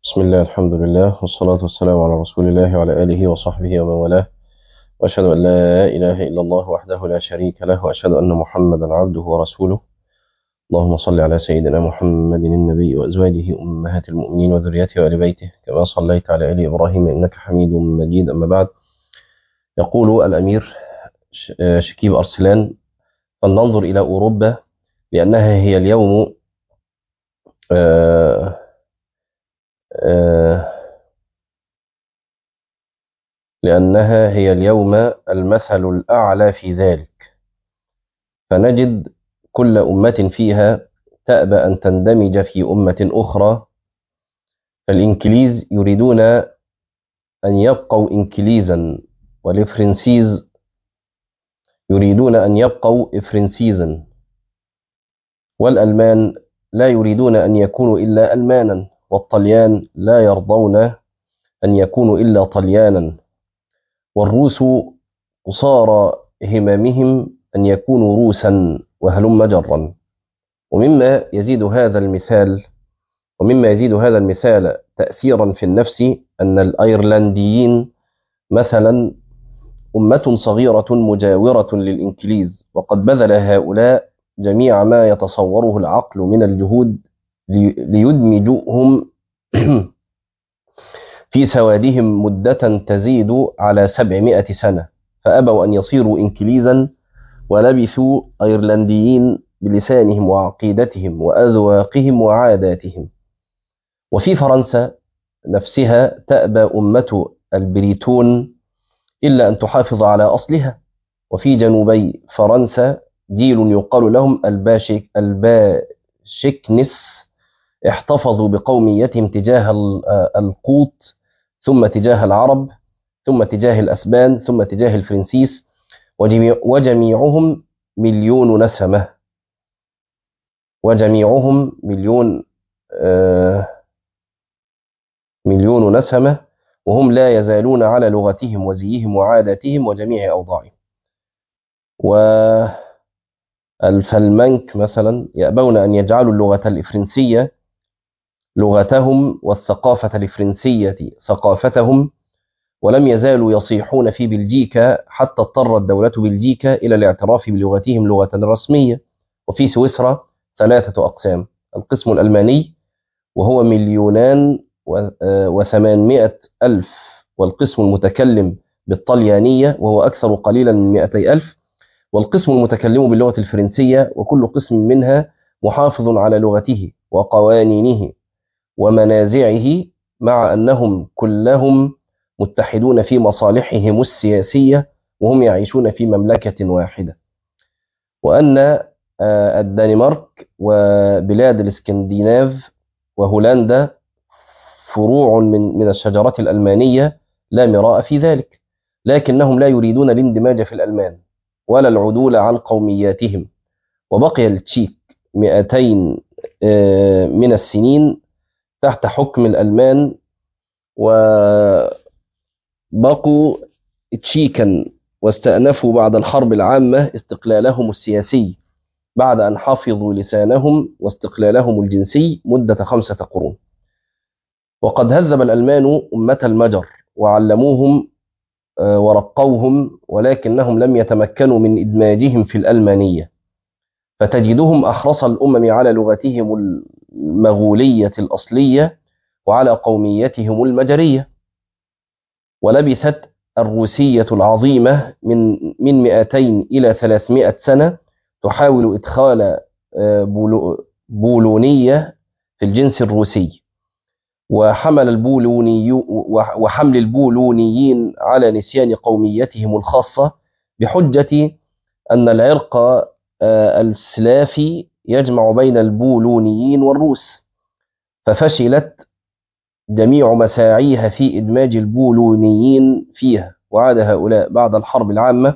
بسم الله الحمد لله والصلاة والسلام على رسول الله وعلى آله وصحبه ومن والاه وأشهد أن لا إله إلا الله وحده لا شريك له وأشهد أن محمدا عبده ورسوله اللهم صل على سيدنا محمد النبي وأزواجه أمهات المؤمنين وذريته وآل بيته كما صليت على آل إبراهيم إنك حميد مجيد أما بعد يقول الأمير شكيب أرسلان فلننظر إلى أوروبا لأنها هي اليوم آه آه لأنها هي اليوم المثل الأعلى في ذلك فنجد كل أمة فيها تأبى أن تندمج في أمة أخرى فالإنكليز يريدون أن يبقوا إنكليزا والإفرنسيز يريدون أن يبقوا إفرنسيزا والألمان لا يريدون أن يكونوا إلا ألمانا والطليان لا يرضون أن يكونوا إلا طليانا والروس قصارى هممهم أن يكونوا روسا وهلم جرا ومما يزيد هذا المثال ومما يزيد هذا المثال تأثيرا في النفس أن الأيرلنديين مثلا أمة صغيرة مجاورة للإنكليز وقد بذل هؤلاء جميع ما يتصوره العقل من الجهود ليدمجوهم في سوادهم مدة تزيد على سبعمائة سنة فأبوا أن يصيروا إنكليزا ولبثوا أيرلنديين بلسانهم وعقيدتهم وأذواقهم وعاداتهم وفي فرنسا نفسها تأبى أمة البريتون إلا أن تحافظ على أصلها وفي جنوبي فرنسا جيل يقال لهم الباشك الباشكنس احتفظوا بقوميتهم تجاه القوط ثم تجاه العرب ثم تجاه الأسبان ثم تجاه الفرنسيس وجميع وجميعهم مليون نسمة وجميعهم مليون آه مليون نسمة وهم لا يزالون على لغتهم وزيهم وعاداتهم وجميع أوضاعهم والفلمنك مثلا يأبون أن يجعلوا اللغة الإفرنسية لغتهم والثقافة الفرنسية ثقافتهم ولم يزالوا يصيحون في بلجيكا حتى اضطرت دولة بلجيكا إلى الاعتراف بلغتهم لغة رسمية وفي سويسرا ثلاثة أقسام القسم الألماني وهو مليونان وثمانمائة ألف والقسم المتكلم بالطليانية وهو أكثر قليلا من مئتي ألف والقسم المتكلم باللغة الفرنسية وكل قسم منها محافظ على لغته وقوانينه ومنازعه مع أنهم كلهم متحدون في مصالحهم السياسية وهم يعيشون في مملكة واحدة وأن الدنمارك وبلاد الاسكندناف وهولندا فروع من من الشجرة الألمانية لا مراء في ذلك لكنهم لا يريدون الاندماج في الألمان ولا العدول عن قومياتهم وبقي التشيك 200 من السنين تحت حكم الألمان وبقوا تشيكا واستأنفوا بعد الحرب العامة استقلالهم السياسي بعد أن حفظوا لسانهم واستقلالهم الجنسي مدة خمسة قرون وقد هذب الألمان أمة المجر وعلموهم ورقوهم ولكنهم لم يتمكنوا من إدماجهم في الألمانية فتجدهم أحرص الأمم على لغتهم المغولية الأصلية وعلى قوميتهم المجرية ولبثت الروسية العظيمة من من 200 إلى 300 سنة تحاول إدخال بولونية في الجنس الروسي وحمل البولوني وحمل البولونيين على نسيان قوميتهم الخاصة بحجة أن العرق السلافي يجمع بين البولونيين والروس ففشلت جميع مساعيها في إدماج البولونيين فيها وعاد هؤلاء بعد الحرب العامة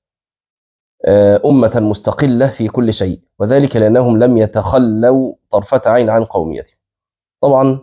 أمة مستقلة في كل شيء وذلك لأنهم لم يتخلوا طرفة عين عن قوميتهم طبعا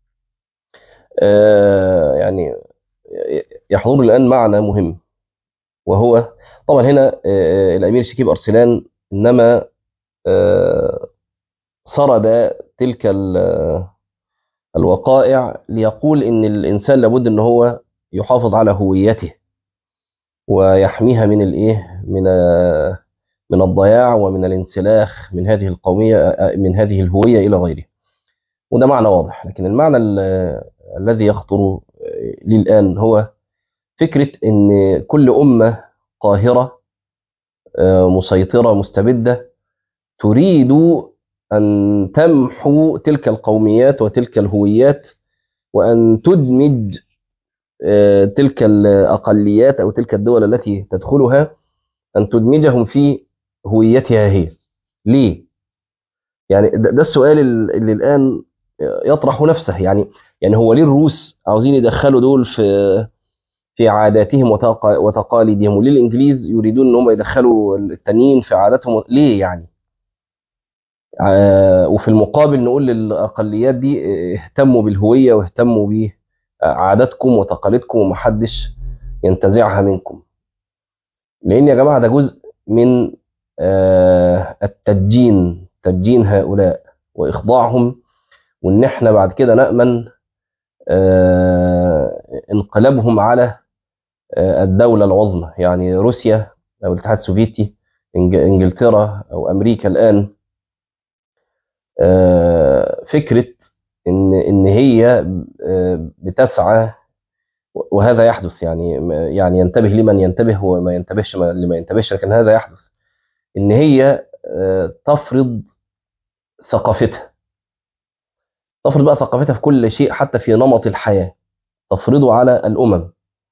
يعني يحضر الآن معنى مهم وهو طبعا هنا الأمير شكيب أرسلان إنما سرد تلك الوقائع ليقول ان الانسان لابد ان هو يحافظ على هويته ويحميها من الايه من من الضياع ومن الانسلاخ من هذه القوميه من هذه الهويه الى غيره وده معنى واضح لكن المعنى الذي يخطر لي الان هو فكره ان كل امه قاهره مسيطره مستبده تريد ان تمحو تلك القوميات وتلك الهويات وان تدمج تلك الاقليات او تلك الدول التي تدخلها ان تدمجهم في هويتها هي ليه يعني ده السؤال اللي الان يطرح نفسه يعني يعني هو ليه الروس عاوزين يدخلوا دول في في عاداتهم وتقاليدهم وليه الانجليز يريدون ان هم يدخلوا التانيين في عاداتهم ليه يعني وفي المقابل نقول للاقليات دي اهتموا بالهويه واهتموا بعاداتكم وتقاليدكم ومحدش ينتزعها منكم لان يا جماعه ده جزء من التدجين تدجين هؤلاء واخضاعهم وان احنا بعد كده نامن انقلابهم على الدوله العظمى يعني روسيا او الاتحاد السوفيتي انجلترا او امريكا الان فكره ان ان هي بتسعى وهذا يحدث يعني يعني ينتبه لمن ينتبه وما ينتبهش لما ينتبهش لكن هذا يحدث ان هي تفرض ثقافتها تفرض بقى ثقافتها في كل شيء حتى في نمط الحياه تفرضه على الامم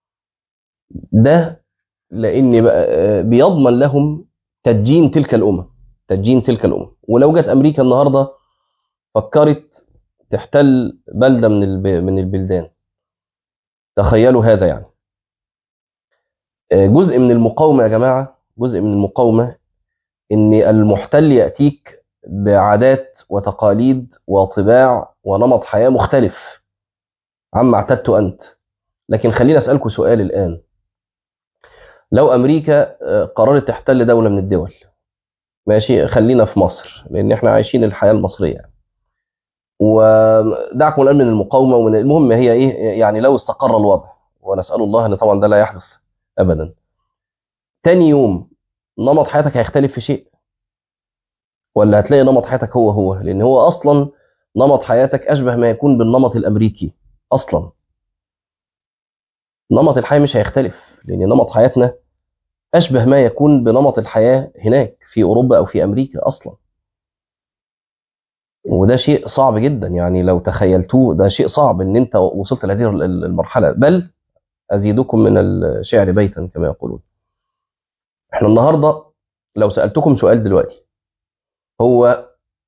ده لان بيضمن لهم تدجين تلك الامم تدجين تلك الامم ولو جت امريكا النهارده فكرت تحتل بلده من الب... من البلدان تخيلوا هذا يعني جزء من المقاومه يا جماعه جزء من المقاومه ان المحتل ياتيك بعادات وتقاليد وطباع ونمط حياه مختلف عما اعتدت انت لكن خلينا اسالكم سؤال الان لو امريكا قررت تحتل دوله من الدول ماشي خلينا في مصر لان احنا عايشين الحياه المصريه ودعكم الان من المقاومه ومن المهم هي ايه يعني لو استقر الوضع ونسال الله ان طبعا ده لا يحدث ابدا تاني يوم نمط حياتك هيختلف في شيء ولا هتلاقي نمط حياتك هو هو لان هو اصلا نمط حياتك اشبه ما يكون بالنمط الامريكي اصلا نمط الحياه مش هيختلف لان نمط حياتنا اشبه ما يكون بنمط الحياه هناك في اوروبا او في امريكا اصلا وده شيء صعب جدا يعني لو تخيلتوه ده شيء صعب ان انت وصلت لهذه المرحله بل ازيدكم من الشعر بيتا كما يقولون احنا النهارده لو سالتكم سؤال دلوقتي هو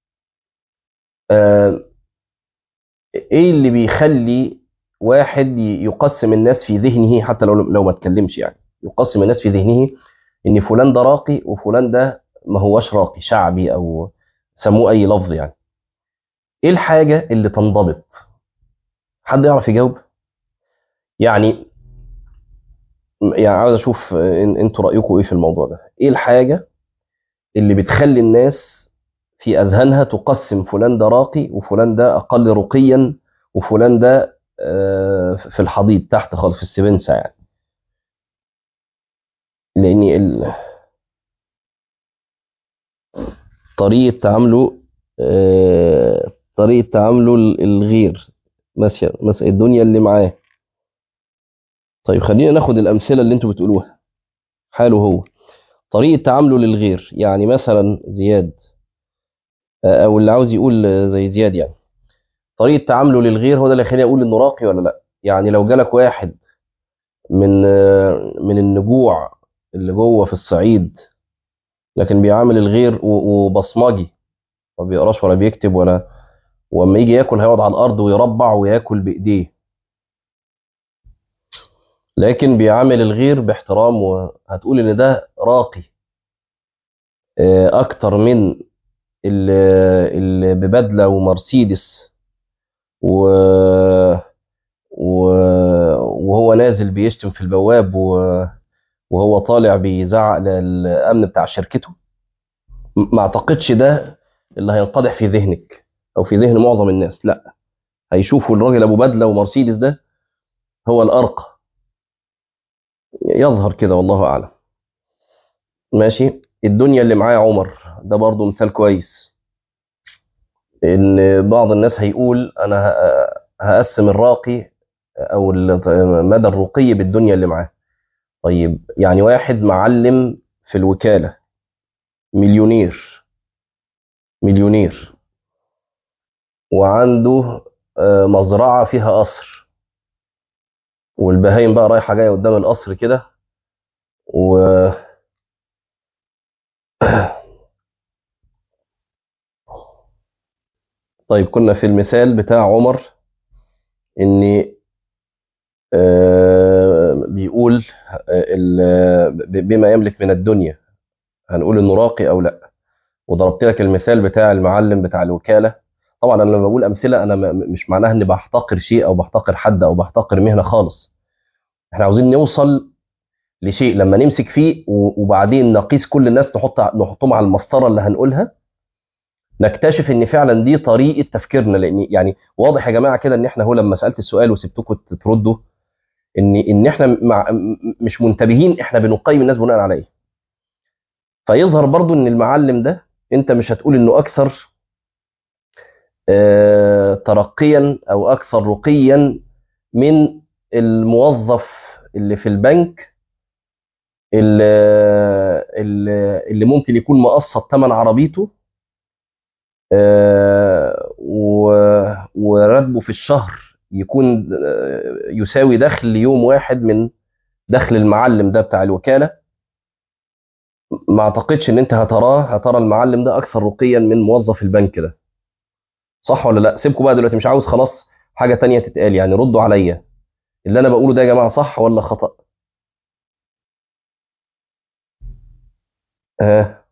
آه ايه اللي بيخلي واحد يقسم الناس في ذهنه حتى لو لو ما اتكلمش يعني يقسم الناس في ذهنه ان فلان ده راقي وفلان ده ما هوش راقي شعبي او سموه اي لفظ يعني ايه الحاجه اللي تنضبط حد يعرف يجاوب يعني يعني عاوز اشوف إن انتوا رايكم ايه في الموضوع ده ايه الحاجه اللي بتخلي الناس في اذهانها تقسم فلان ده راقي وفلان ده اقل رقيا وفلان ده في الحضيض تحت خالص في السبنسة يعني لان ال... طريقه تعامله طريقه تعامله الغير مثلا مثلا الدنيا اللي معاه طيب خلينا ناخد الامثله اللي انتوا بتقولوها حاله هو طريقه تعامله للغير يعني مثلا زياد او اللي عاوز يقول زي زياد يعني طريقه تعامله للغير هو ده اللي يخليني اقول انه راقي ولا لا يعني لو جالك واحد من من النجوع اللي جوه في الصعيد لكن بيعامل الغير وبصمجي ما بيقراش ولا بيكتب ولا واما يجي ياكل هيقعد على الارض ويربع وياكل بايديه لكن بيعامل الغير باحترام وهتقول ان ده راقي اكتر من اللي, اللي ببدله ومرسيدس و... و... وهو نازل بيشتم في البواب و... وهو طالع بيزعق للامن بتاع شركته ما اعتقدش ده اللي هينقدح في ذهنك او في ذهن معظم الناس لا هيشوفوا الراجل ابو بدله ومرسيدس ده هو الارقى يظهر كده والله اعلم ماشي الدنيا اللي معايا عمر ده برضو مثال كويس ان بعض الناس هيقول انا ه- هقسم الراقي او ال- مدى الرقي بالدنيا اللي معاه طيب يعني واحد معلم في الوكالة مليونير مليونير وعنده آه، مزرعة فيها قصر والبهايم بقى رايحة جاية قدام القصر كده و طيب كنا في المثال بتاع عمر ان آه، بيقول آه، ال- ب- بما يملك من الدنيا هنقول انه راقي او لا وضربت لك المثال بتاع المعلم بتاع الوكالة طبعا انا لما بقول امثله انا م- مش معناها اني بحتقر شيء او بحتقر حد او بحتقر مهنه خالص احنا عاوزين نوصل لشيء لما نمسك فيه و- وبعدين نقيس كل الناس نحط نحطهم على المسطره اللي هنقولها نكتشف ان فعلا دي طريقه تفكيرنا لان يعني واضح يا جماعه كده ان احنا هو لما سالت السؤال وسبتكم تردوا ان ان احنا مع م- مش منتبهين احنا بنقيم الناس بناء على ايه فيظهر برضو ان المعلم ده انت مش هتقول انه اكثر آه، ترقيا او اكثر رقيا من الموظف اللي في البنك اللي, اللي اللي ممكن يكون مقسط ثمن عربيته آه، و- وراتبه في الشهر يكون آه، يساوي دخل يوم واحد من دخل المعلم ده بتاع الوكالة ما اعتقدش ان انت هتراه هترى المعلم ده اكثر رقيا من موظف البنك ده صح ولا لا سيبكم بقى دلوقتي مش عاوز خلاص حاجة تانية تتقال يعني ردوا عليا اللي انا بقوله ده يا جماعة صح ولا خطأ ها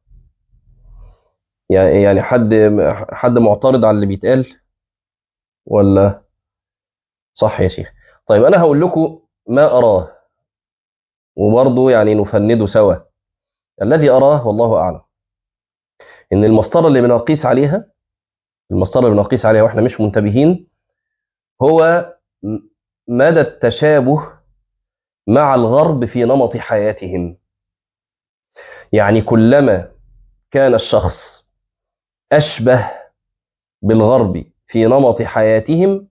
يعني يعني حد حد معترض على اللي بيتقال ولا صح يا شيخ طيب انا هقول لكم ما اراه وبرضه يعني نفنده سوا الذي اراه والله اعلم ان المسطره اللي بنقيس عليها المسطره اللي بنقيس عليها واحنا مش منتبهين هو م- مدى التشابه مع الغرب في نمط حياتهم يعني كلما كان الشخص اشبه بالغرب في نمط حياتهم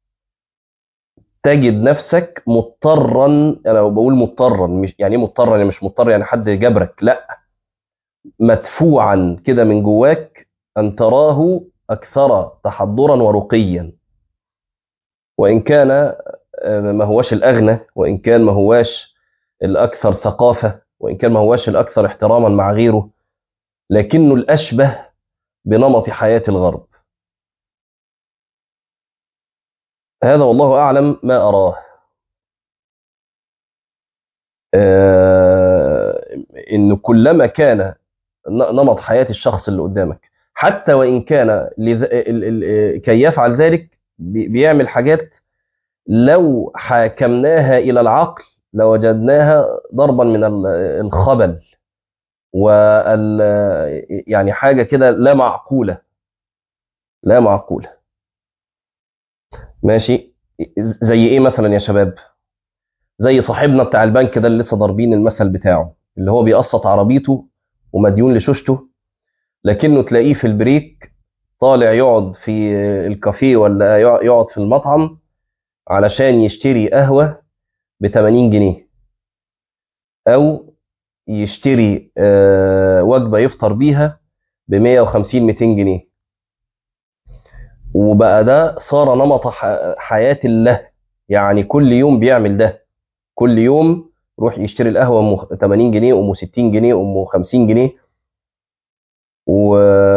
تجد نفسك مضطرا انا بقول مضطرا مش يعني ايه مضطرا يعني مش مضطر يعني حد جبرك لا مدفوعا كده من جواك ان تراه اكثر تحضرا ورقيا وان كان آه، ما هواش الاغنى وان كان ما هواش الاكثر ثقافه وان كان ما هواش الاكثر احتراما مع غيره لكنه الاشبه بنمط حياه الغرب هذا والله اعلم ما اراه آه، ان كلما كان ن- نمط حياه الشخص اللي قدامك حتى وان كان لذ... ال- ال- كي يفعل ذلك بي- بيعمل حاجات لو حاكمناها الى العقل لوجدناها ضربا من ال- الخبل وال يعني حاجه كده لا معقوله لا معقوله ماشي زي ايه مثلا يا شباب زي صاحبنا بتاع البنك ده اللي لسه ضاربين المثل بتاعه اللي هو بيقسط عربيته ومديون لشوشته لكنه تلاقيه في البريك طالع يقعد في الكافيه ولا يقع- يقعد في المطعم علشان يشتري قهوة ب 80 جنيه أو يشتري آه، وجبة يفطر بيها ب 150 200 جنيه وبقى ده صار نمط ح- حياة له يعني كل يوم بيعمل ده كل يوم يروح يشتري القهوة أم 80 جنيه أم 60 جنيه أم 50 جنيه و...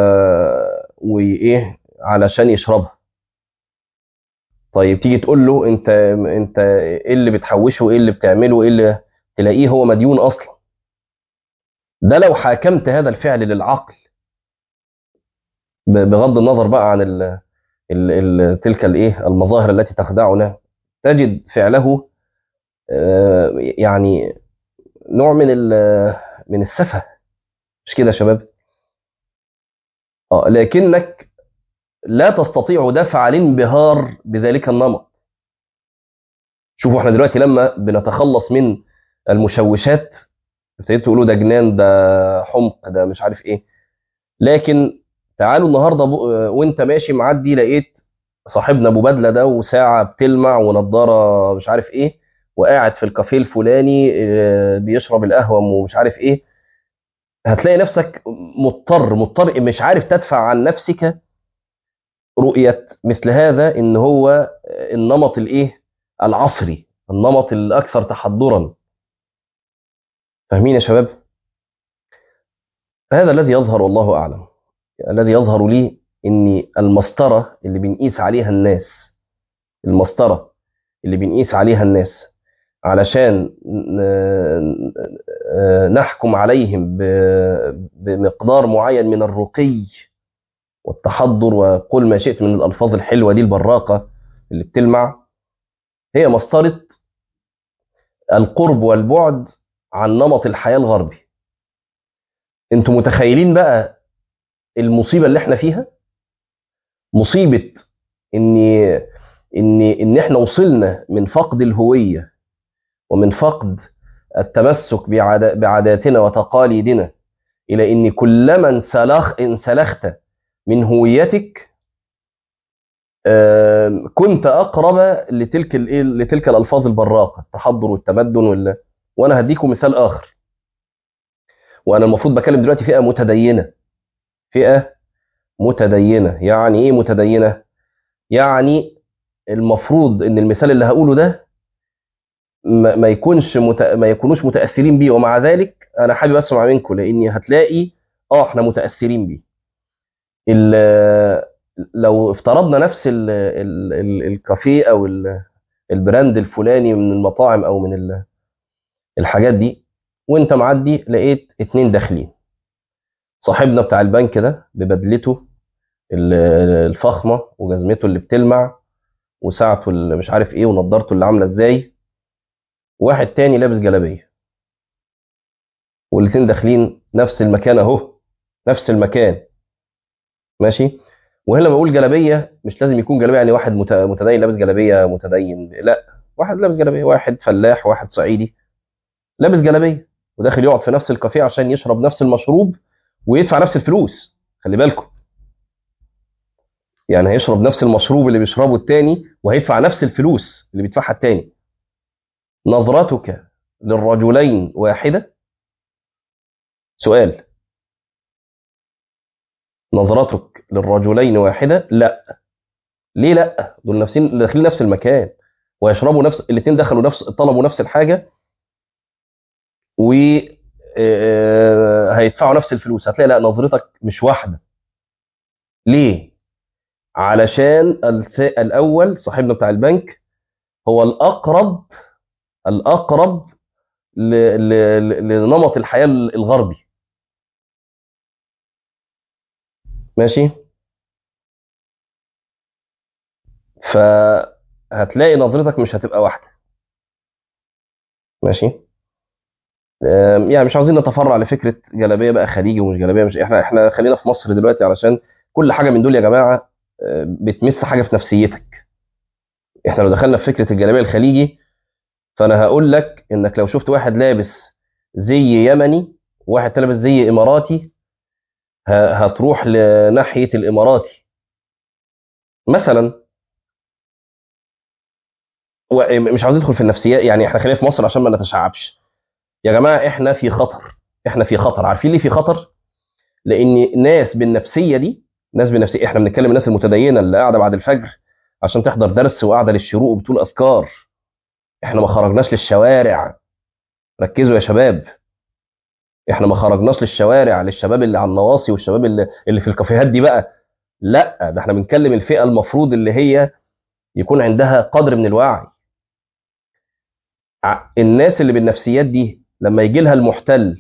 وإيه علشان يشربها طيب تيجي تقول له انت انت ايه اللي بتحوشه وايه اللي بتعمله وايه اللي تلاقيه هو مديون اصلا ده لو حاكمت هذا الفعل للعقل ب- بغض النظر بقى عن ال ال ال تلك الايه المظاهر التي تخدعنا تجد فعله آه، يعني نوع من ال- من السفه مش كده يا شباب اه لكنك لا تستطيع دفع الانبهار بذلك النمط شوفوا احنا دلوقتي لما بنتخلص من المشوشات ابتديتوا تقولوا ده جنان ده حمق ده مش عارف ايه لكن تعالوا النهارده وانت ماشي معدي لقيت صاحبنا ابو بدله ده وساعه بتلمع ونضاره مش عارف ايه وقاعد في الكافيه الفلاني بيشرب القهوه ومش عارف ايه هتلاقي نفسك مضطر مضطر مش عارف تدفع عن نفسك رؤيه مثل هذا ان هو النمط الايه العصري النمط الاكثر تحضرا فاهمين يا شباب هذا الذي يظهر والله اعلم الذي يظهر لي ان المسطره اللي بنقيس عليها الناس المسطره اللي بنقيس عليها الناس علشان نحكم عليهم بمقدار معين من الرقي والتحضر وقل ما شئت من الالفاظ الحلوه دي البراقه اللي بتلمع هي مسطره القرب والبعد عن نمط الحياه الغربي انتوا متخيلين بقى المصيبه اللي احنا فيها مصيبه ان ان ان احنا وصلنا من فقد الهويه ومن فقد التمسك بعاداتنا وتقاليدنا الى ان كلما انسلخ انسلخت من هويتك كنت اقرب لتلك لتلك الالفاظ البراقه التحضر والتمدن وال... وانا هديكم مثال اخر وانا المفروض بكلم دلوقتي فئه متدينه فئه متدينه يعني ايه متدينه يعني المفروض ان المثال اللي هقوله ده ما يكونش مت... ما يكونوش متاثرين بيه ومع ذلك انا حابب اسمع منكم لاني هتلاقي اه احنا متاثرين بيه لو افترضنا نفس ال ال ال الكافيه او ال البراند الفلاني من المطاعم او من الحاجات دي وانت معدي لقيت اتنين داخلين صاحبنا بتاع البنك ده ببدلته الفخمه وجزمته اللي بتلمع وساعته اللي مش عارف ايه ونضارته اللي عامله ازاي واحد تاني لابس جلابيه والاتنين داخلين نفس المكان اهو نفس المكان ماشي وهنا بقول جلابيه مش لازم يكون جلابيه يعني واحد متدين لابس جلابيه متدين لا واحد لابس جلابيه واحد فلاح واحد صعيدي لابس جلابيه وداخل يقعد في نفس الكافيه عشان يشرب نفس المشروب ويدفع نفس الفلوس خلي بالكم يعني هيشرب نفس المشروب اللي بيشربه التاني وهيدفع نفس الفلوس اللي بيدفعها التاني نظرتك للرجلين واحدة سؤال نظرتك للرجلين واحدة لا ليه لا دول نفسين داخلين نفس المكان ويشربوا نفس الاثنين دخلوا نفس طلبوا نفس الحاجة و هيدفعوا نفس الفلوس هتلاقي لا نظرتك مش واحدة ليه علشان الاول صاحبنا بتاع البنك هو الاقرب الاقرب لنمط الحياه الغربي ماشي فهتلاقي نظرتك مش هتبقى واحده ماشي يعني مش عاوزين نتفرع لفكره جلابيه بقى خليجي ومش جلابيه مش احنا احنا خلينا في مصر دلوقتي علشان كل حاجه من دول يا جماعه بتمس حاجه في نفسيتك احنا لو دخلنا في فكره الجلابيه الخليجي فانا هقول لك انك لو شفت واحد لابس زي يمني وواحد لابس زي اماراتي هتروح لناحيه الاماراتي مثلا مش عاوز ندخل في النفسيات يعني احنا خلينا في مصر عشان ما نتشعبش يا جماعه احنا في خطر احنا في خطر عارفين ليه في خطر لان ناس بالنفسيه دي ناس بنفسيه احنا بنتكلم الناس المتدينه اللي قاعده بعد الفجر عشان تحضر درس وقاعده للشروق وبتقول اذكار احنا ما خرجناش للشوارع ركزوا يا شباب احنا ما خرجناش للشوارع للشباب اللي على النواصي والشباب اللي, اللي في الكافيهات دي بقى لا ده احنا بنتكلم الفئه المفروض اللي هي يكون عندها قدر من الوعي الناس اللي بالنفسيات دي لما يجي لها المحتل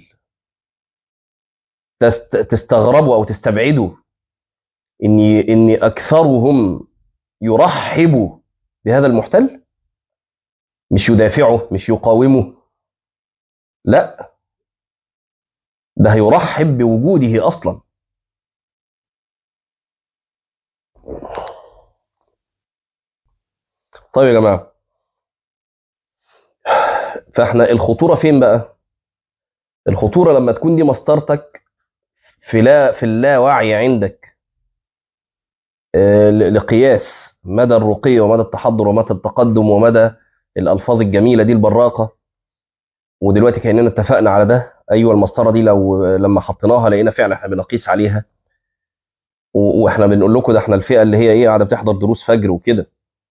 تستغربوا او تستبعدوا ان ان اكثرهم يرحبوا بهذا المحتل مش يدافعه مش يقاومه لا ده هيرحب بوجوده اصلا طيب يا جماعه فاحنا الخطوره فين بقى الخطوره لما تكون دي مسطرتك في لا في اللاوعي عندك آه، ل- لقياس مدى الرقي ومدى التحضر ومدى التقدم ومدى الالفاظ الجميله دي البراقه ودلوقتي كاننا اتفقنا على ده ايوه المسطره دي لو لما حطيناها لقينا فعلا احنا بنقيس عليها و- واحنا بنقول لكم ده احنا الفئه اللي هي ايه قاعده بتحضر دروس فجر وكده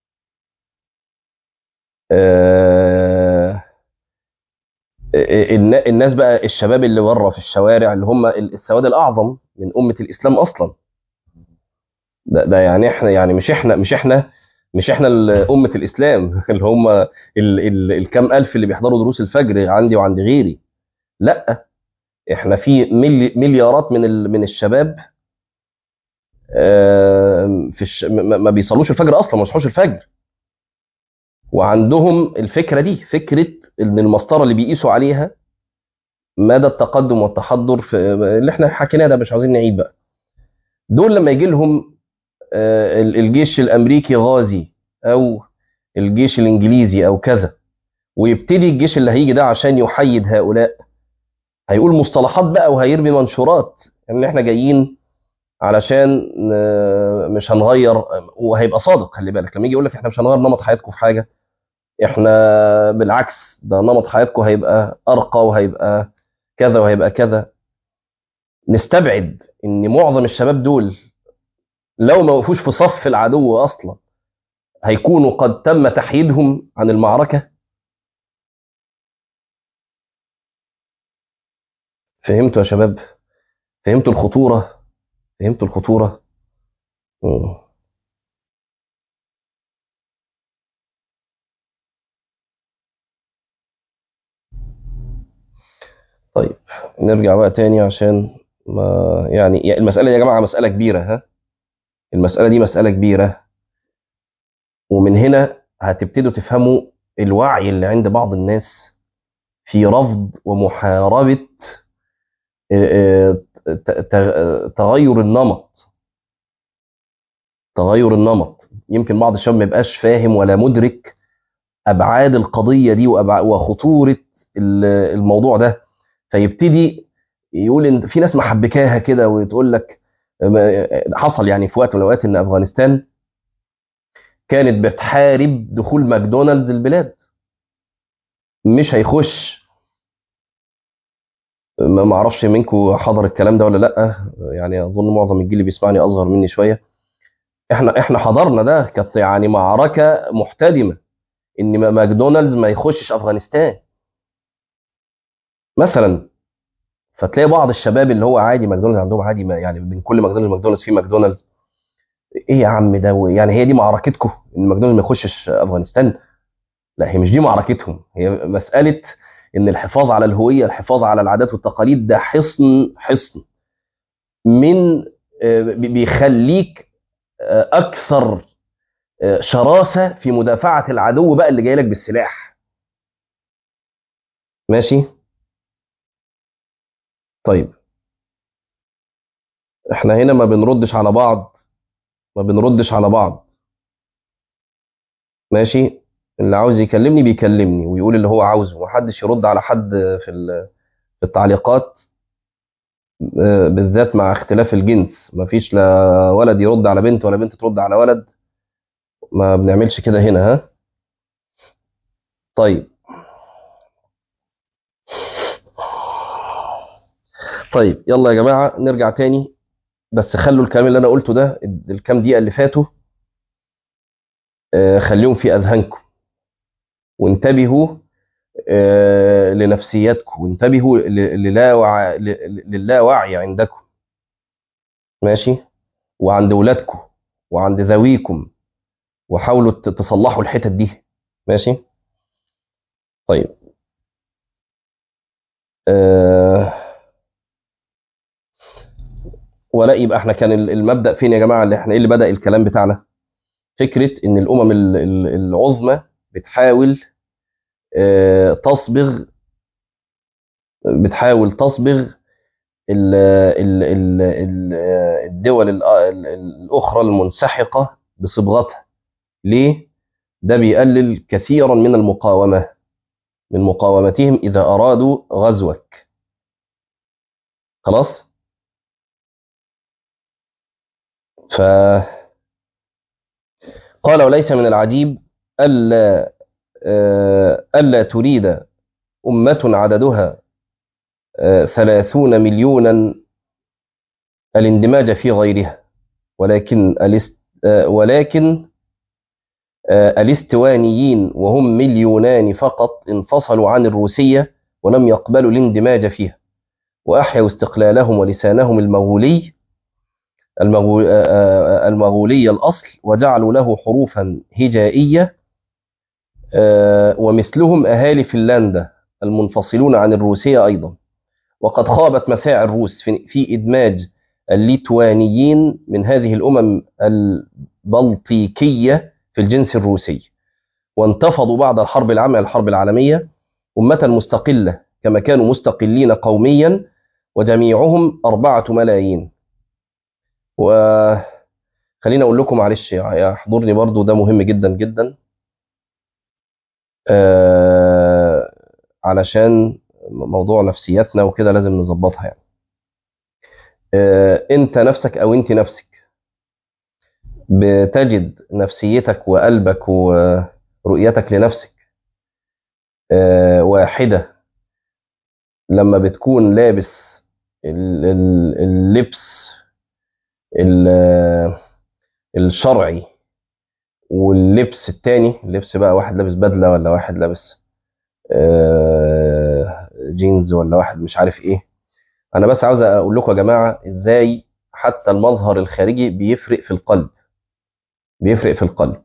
آه، الن- الناس بقى الشباب اللي بره في الشوارع اللي هم السواد الاعظم من امه الاسلام اصلا ده, ده يعني احنا يعني مش احنا مش احنا مش احنا ال- امه الاسلام اللي هم ال- ال- الكام الف اللي بيحضروا دروس الفجر عندي وعند غيري لا احنا في ملي مليارات من ال- من الشباب آم، في الش... ما ما بيصلوش الفجر اصلا ما بيصحوش الفجر وعندهم الفكره دي فكره ان المسطره اللي بيقيسوا عليها مدى التقدم والتحضر في اللي احنا حكيناه ده مش عاوزين نعيد بقى دول لما يجي لهم آه، ال- الجيش الامريكي غازي او الجيش الانجليزي او كذا ويبتدي الجيش اللي هيجي ده عشان يحيد هؤلاء هيقول مصطلحات بقى وهيرمي منشورات ان احنا جايين علشان آه، مش هنغير وهيبقى صادق خلي بالك لما يجي يقول لك احنا مش هنغير نمط حياتكم في حاجه احنا بالعكس ده نمط حياتكم هيبقى ارقى وهيبقى كذا وهيبقى كذا نستبعد ان معظم الشباب دول لو ما وقفوش في صف العدو اصلا هيكونوا قد تم تحييدهم عن المعركه فهمتوا يا شباب فهمتوا الخطوره فهمتوا الخطوره مم. طيب نرجع بقى تاني عشان ما يعني يعني المسألة يا جماعة مسألة كبيرة ها المسألة دي مسألة كبيرة ومن هنا هتبتدوا تفهموا الوعي اللي عند بعض الناس في رفض ومحاربة آه، آه، ت- ت- تغير النمط تغير النمط يمكن بعض الشباب ما يبقاش فاهم ولا مدرك أبعاد القضية دي وأبع- وخطورة ال- الموضوع ده فيبتدي يقول ان في ناس محبكاها كده وتقول لك حصل يعني في وقت من الاوقات ان افغانستان كانت بتحارب دخول ماكدونالدز البلاد مش هيخش ما ما اعرفش منكم حضر الكلام ده ولا لا يعني اظن معظم الجيل اللي بيسمعني اصغر مني شويه احنا احنا حضرنا ده كانت يعني معركه محتدمه ان ما- ماكدونالدز ما يخشش افغانستان مثلا فتلاقي بعض الشباب اللي هو عادي ماكدونالدز عندهم عادي ما يعني من كل ماكدونالدز ماكدونالدز في ماكدونالدز ايه يا عم ده يعني هي دي معركتكم ان ماكدونالدز ما يخشش افغانستان لا هي مش دي معركتهم هي مساله ان الحفاظ على الهويه الحفاظ على العادات والتقاليد ده حصن حصن من آه، بي- بيخليك آه، اكثر آه، شراسه في مدافعه العدو بقى اللي جاي لك بالسلاح ماشي طيب احنا هنا ما بنردش على بعض ما بنردش على بعض ماشي اللي عاوز يكلمني بيكلمني ويقول اللي هو عاوزه محدش يرد على حد في ال- في التعليقات آه، بالذات مع اختلاف الجنس مفيش لا ولد يرد على بنت ولا بنت ترد على ولد ما بنعملش كده هنا ها طيب طيب يلا يا جماعة نرجع تاني بس خلوا الكلام اللي انا قلته ده الكام دقيقة اللي فاتوا آه، خليهم في اذهانكم وانتبهوا آه، لنفسياتكم وانتبهوا ل- للاوع- ل- للاوعي عندكم ماشي وعند ولادكم وعند ذويكم وحاولوا ت- تصلحوا الحتت دي ماشي طيب آه ولا يبقى احنا كان ال- المبدأ فين يا جماعة اللي احنا ايه اللي بدأ الكلام بتاعنا فكرة ان الامم ال- ال- العظمى بتحاول آه تصبغ بتحاول تصبغ ال ال ال ال الدول ال- ال- الاخرى المنسحقة بصبغتها ليه ده بيقلل كثيرا من المقاومة من مقاومتهم إذا أرادوا غزوك خلاص ف قال وليس من العجيب ألا ألا تريد أمة عددها ثلاثون مليونا الاندماج في غيرها ولكن الاست ولكن الاستوانيين وهم مليونان فقط انفصلوا عن الروسية ولم يقبلوا الاندماج فيها وأحيوا استقلالهم ولسانهم المغولي المغولي الأصل وجعلوا له حروفا هجائية ومثلهم أهالي فنلندا المنفصلون عن الروسية أيضا وقد خابت مساعي الروس في إدماج الليتوانيين من هذه الأمم البلطيكية في الجنس الروسي وانتفضوا بعد الحرب العامة الحرب العالمية أمة مستقلة كما كانوا مستقلين قوميا وجميعهم أربعة ملايين وخليني أقول لكم معلش يحضرني برضو ده مهم جدا جدا آه علشان موضوع نفسياتنا وكده لازم نظبطها يعني آه انت نفسك او انت نفسك بتجد نفسيتك وقلبك ورؤيتك لنفسك آه واحدة لما بتكون لابس اللبس الشرعي واللبس التاني اللبس بقى واحد لابس بدلة ولا واحد لابس جينز ولا واحد مش عارف ايه انا بس عاوز اقول لكم يا جماعة ازاي حتى المظهر الخارجي بيفرق في القلب بيفرق في القلب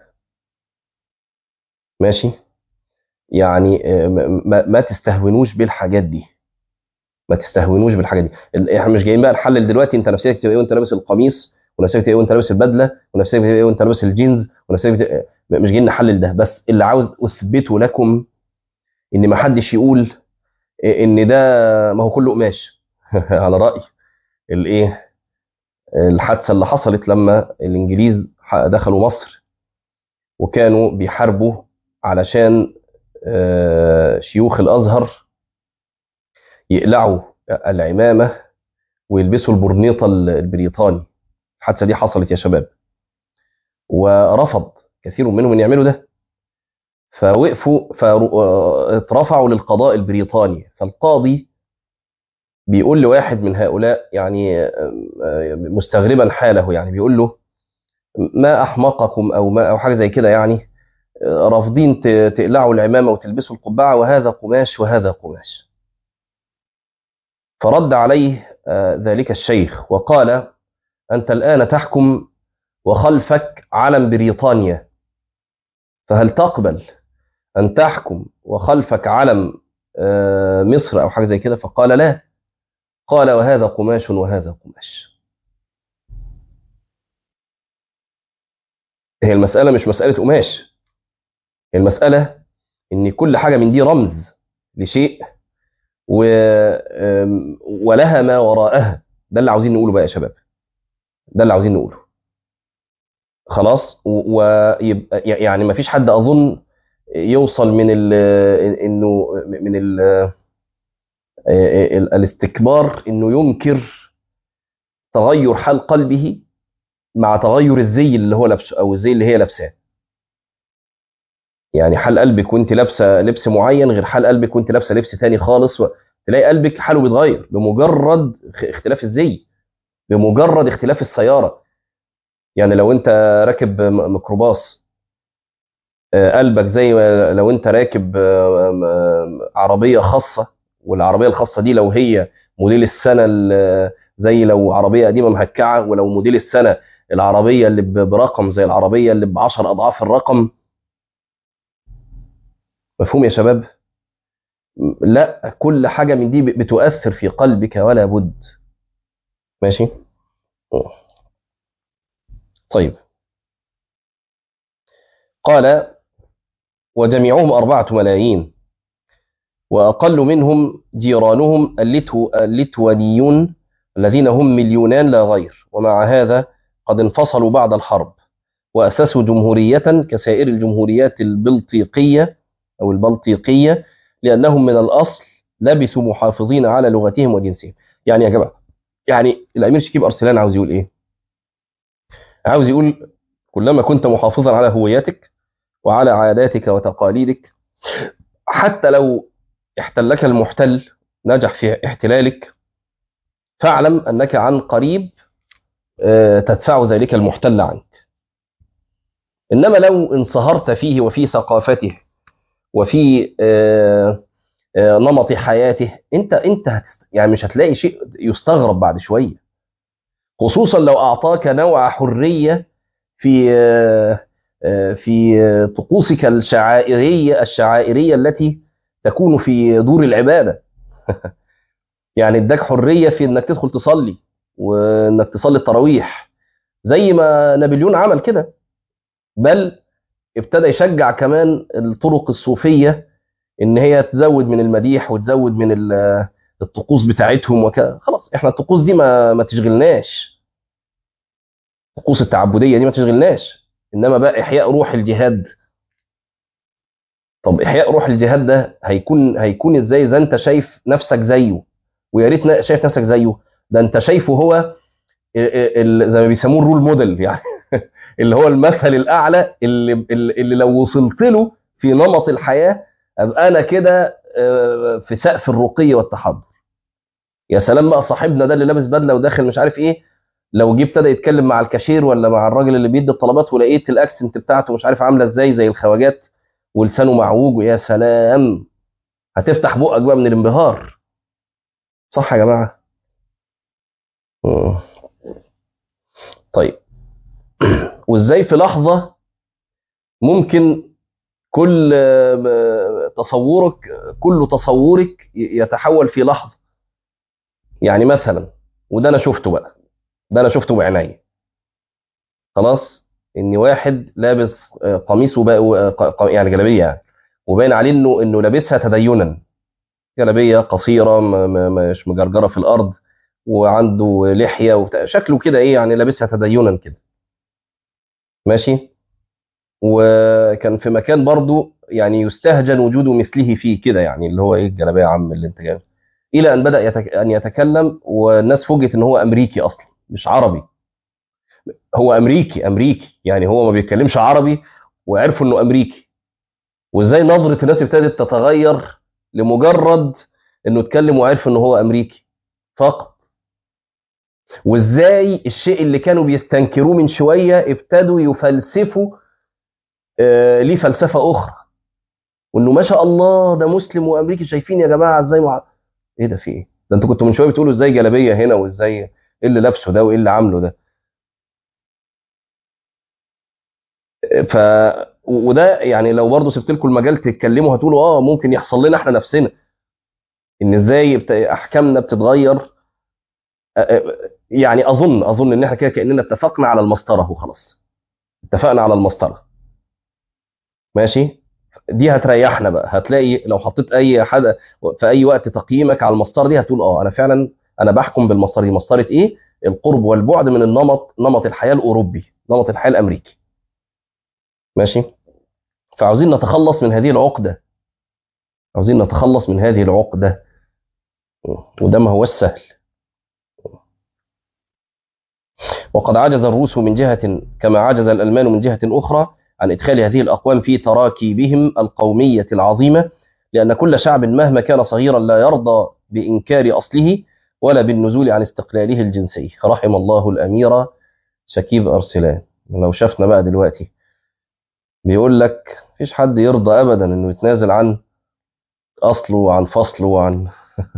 ماشي يعني ما, ما تستهونوش بالحاجات دي ما تستهونوش بالحاجات دي احنا مش جايين بقى نحلل دلوقتي انت نفسيتك تبقى ايه وانت لابس القميص ونفسيتك تبقى ايه وانت لابس البدله ونفسيتك تبقى ايه وانت لابس الجينز ونفسيتك تبقى مش جايين نحلل ده بس اللي عاوز اثبته لكم ان ما حدش يقول ان ده ما هو كله قماش على راي الايه الحادثه اللي حصلت لما الانجليز دخلوا مصر وكانوا بيحاربوا علشان شيوخ الازهر يقلعوا العمامه ويلبسوا البرنيطه البريطاني الحادثه دي حصلت يا شباب ورفض كثير منهم ان يعملوا ده فوقفوا فاترفعوا للقضاء البريطاني فالقاضي بيقول لواحد من هؤلاء يعني مستغربا حاله يعني بيقول له ما احمقكم او ما او حاجه زي كده يعني رافضين تقلعوا العمامه وتلبسوا القبعه وهذا قماش وهذا قماش فرد عليه ذلك الشيخ وقال انت الان تحكم وخلفك علم بريطانيا فهل تقبل أن تحكم وخلفك علم مصر أو حاجة زي كده فقال لا قال وهذا قماش وهذا قماش هي المسألة مش مسألة قماش هي المسألة إن كل حاجة من دي رمز لشيء و... ولها ما وراءها ده اللي عاوزين نقوله بقى يا شباب ده اللي عاوزين نقوله خلاص ويبقى يعني ما فيش حد اظن يوصل من ال انه من ال الاستكبار انه ينكر تغير حال قلبه مع تغير الزي اللي هو لابسه او الزي اللي هي لابساه يعني حال قلبك وانت لابسه لبس معين غير حال قلبك وانت لابسه لبس تاني خالص تلاقي قلبك حاله بيتغير بمجرد اختلاف الزي بمجرد اختلاف السياره يعني لو انت راكب ميكروباص قلبك زي لو انت راكب عربيه خاصه والعربيه الخاصه دي لو هي موديل السنه زي لو عربيه قديمه مهكعه ولو موديل السنه العربيه اللي برقم زي العربيه اللي ب 10 اضعاف الرقم مفهوم يا شباب لا كل حاجه من دي بتؤثر في قلبك ولا بد ماشي طيب قال وجميعهم أربعة ملايين وأقل منهم جيرانهم الليتو الليتوانيون الذين هم مليونان لا غير ومع هذا قد انفصلوا بعد الحرب وأسسوا جمهورية كسائر الجمهوريات البلطيقية أو البلطيقية لأنهم من الأصل لبثوا محافظين على لغتهم وجنسهم يعني يا جماعة يعني الأمير شكيب أرسلان عاوز يقول إيه عاوز يقول كلما كنت محافظا على هويتك وعلى عاداتك وتقاليدك حتى لو احتلك المحتل نجح في احتلالك فاعلم أنك عن قريب تدفع ذلك المحتل عنك إنما لو انصهرت فيه وفي ثقافته وفي نمط حياته انت انت هتست... يعني مش هتلاقي شيء يستغرب بعد شويه خصوصا لو اعطاك نوع حريه في في طقوسك الشعائريه الشعائريه التي تكون في دور العباده يعني اداك حريه في انك تدخل تصلي وانك تصلي التراويح زي ما نابليون عمل كده بل ابتدى يشجع كمان الطرق الصوفيه ان هي تزود من المديح وتزود من الطقوس بتاعتهم وك... خلاص احنا الطقوس دي ما ما تشغلناش الطقوس التعبديه دي ما تشغلناش انما بقى احياء روح الجهاد طب احياء روح الجهاد ده هيكون هيكون ازاي اذا انت شايف نفسك زيه ويا ريت شايف نفسك زيه ده انت شايفه هو زي ما بيسموه الرول موديل يعني اللي هو المثل الاعلى اللي اللي لو وصلت له في نمط الحياه ابقى انا كده في سقف الرقي والتحضر يا سلام بقى صاحبنا ده اللي لابس بدله وداخل مش عارف ايه لو جه ابتدى يتكلم مع الكاشير ولا مع الراجل اللي بيدي الطلبات ولقيت الاكسنت بتاعته مش عارف عامله ازاي زي الخواجات ولسانه معوج يا سلام هتفتح بقك بقى من الانبهار صح يا جماعه طيب وازاي في لحظه ممكن كل تصورك كل تصورك يتحول في لحظه يعني مثلا وده انا شفته بقى ده انا شفته بعيني خلاص ان واحد لابس قميص وبقى يعني جلابيه يعني وباين عليه انه انه لابسها تدينا جلابيه قصيره مش مجرجره في الارض وعنده لحيه وبتاع شكله كده ايه يعني لابسها تدينا كده ماشي وكان في مكان برضو يعني يستهجن وجود مثله فيه كده يعني اللي هو ايه الجلابيه يا عم اللي انت جايبه الى ان بدا يتك... ان يتكلم والناس فوجئت ان هو امريكي اصلا مش عربي هو امريكي امريكي يعني هو ما بيتكلمش عربي وعرفوا انه امريكي وازاي نظره الناس ابتدت تتغير لمجرد انه اتكلم وعرف انه هو امريكي فقط وازاي الشيء اللي كانوا بيستنكروه من شويه ابتدوا يفلسفوا آه ليه فلسفه اخرى وانه ما شاء الله ده مسلم وامريكي شايفين يا جماعه ازاي مع... ايه ده في ايه؟ ده انتوا كنتوا من شويه بتقولوا ازاي جلابيه هنا وازاي ايه اللي لابسه ده وايه اللي عامله ده ف وده يعني لو برضه سبت لكم المجال تتكلموا هتقولوا اه ممكن يحصل لنا احنا نفسنا ان ازاي بت... احكامنا بتتغير يعني اظن اظن ان احنا كده كاننا اتفقنا على المسطره وخلاص اتفقنا على المسطره ماشي دي هتريحنا بقى هتلاقي لو حطيت اي حد في اي وقت تقييمك على المسطره دي هتقول اه انا فعلا انا بحكم بالمسطره دي مسطره ايه القرب والبعد من النمط نمط الحياه الاوروبي نمط الحياه الامريكي ماشي فعاوزين نتخلص من هذه العقده عاوزين نتخلص من هذه العقده وده ما هو سهل وقد عجز الروس من جهة كما عجز الألمان من جهة أخرى عن إدخال هذه الأقوام في تراكيبهم القومية العظيمة لأن كل شعب مهما كان صغيرا لا يرضى بإنكار أصله ولا بالنزول عن استقلاله الجنسي رحم الله الأمير شكيب أرسلان لو شفنا بقى دلوقتي بيقول لك مفيش حد يرضى أبدا أنه يتنازل عن أصله وعن فصله وعن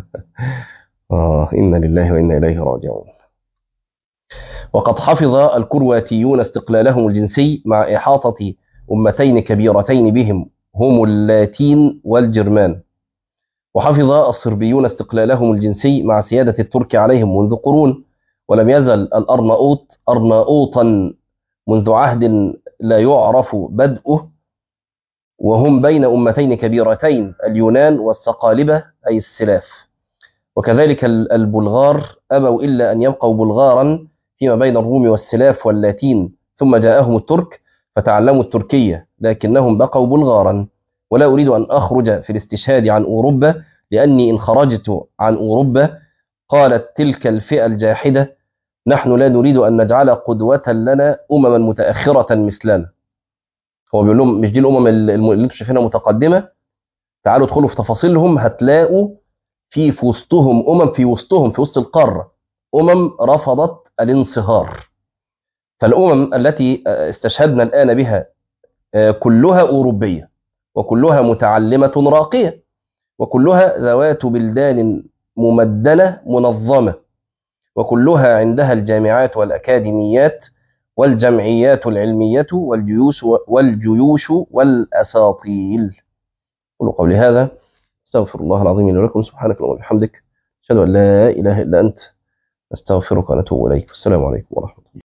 آه إنا لله وإنا إليه راجعون وقد حفظ الكرواتيون استقلالهم الجنسي مع إحاطة أمتين كبيرتين بهم هم اللاتين والجرمان وحفظ الصربيون استقلالهم الجنسي مع سيادة الترك عليهم منذ قرون ولم يزل الأرناؤوط أرناؤوطا منذ عهد لا يعرف بدءه وهم بين أمتين كبيرتين اليونان والصقالبة أي السلاف وكذلك البلغار أبوا إلا أن يبقوا بلغارا فيما بين الروم والسلاف واللاتين ثم جاءهم الترك فتعلموا التركية لكنهم بقوا بلغارا ولا أريد أن أخرج في الاستشهاد عن أوروبا لأني إن خرجت عن أوروبا قالت تلك الفئة الجاحدة نحن لا نريد أن نجعل قدوة لنا أمما متأخرة مثلنا هو بيقول لهم مش دي الأمم اللي اللي انتم شايفينها متقدمة تعالوا ادخلوا في تفاصيلهم هتلاقوا في في وسطهم أمم في وسطهم في وسط القارة أمم رفضت الانصهار فالأمم التي استشهدنا الآن بها كلها أوروبية وكلها متعلمة راقية وكلها ذوات بلدان ممدنة منظمة وكلها عندها الجامعات والأكاديميات والجمعيات العلمية والجيوش والجيوش والأساطيل قولوا قولي هذا استغفر الله العظيم لي ولكم سبحانك اللهم وبحمدك أشهد أن لا إله إلا أنت أستغفرك ونتوب إليك والسلام عليكم ورحمة الله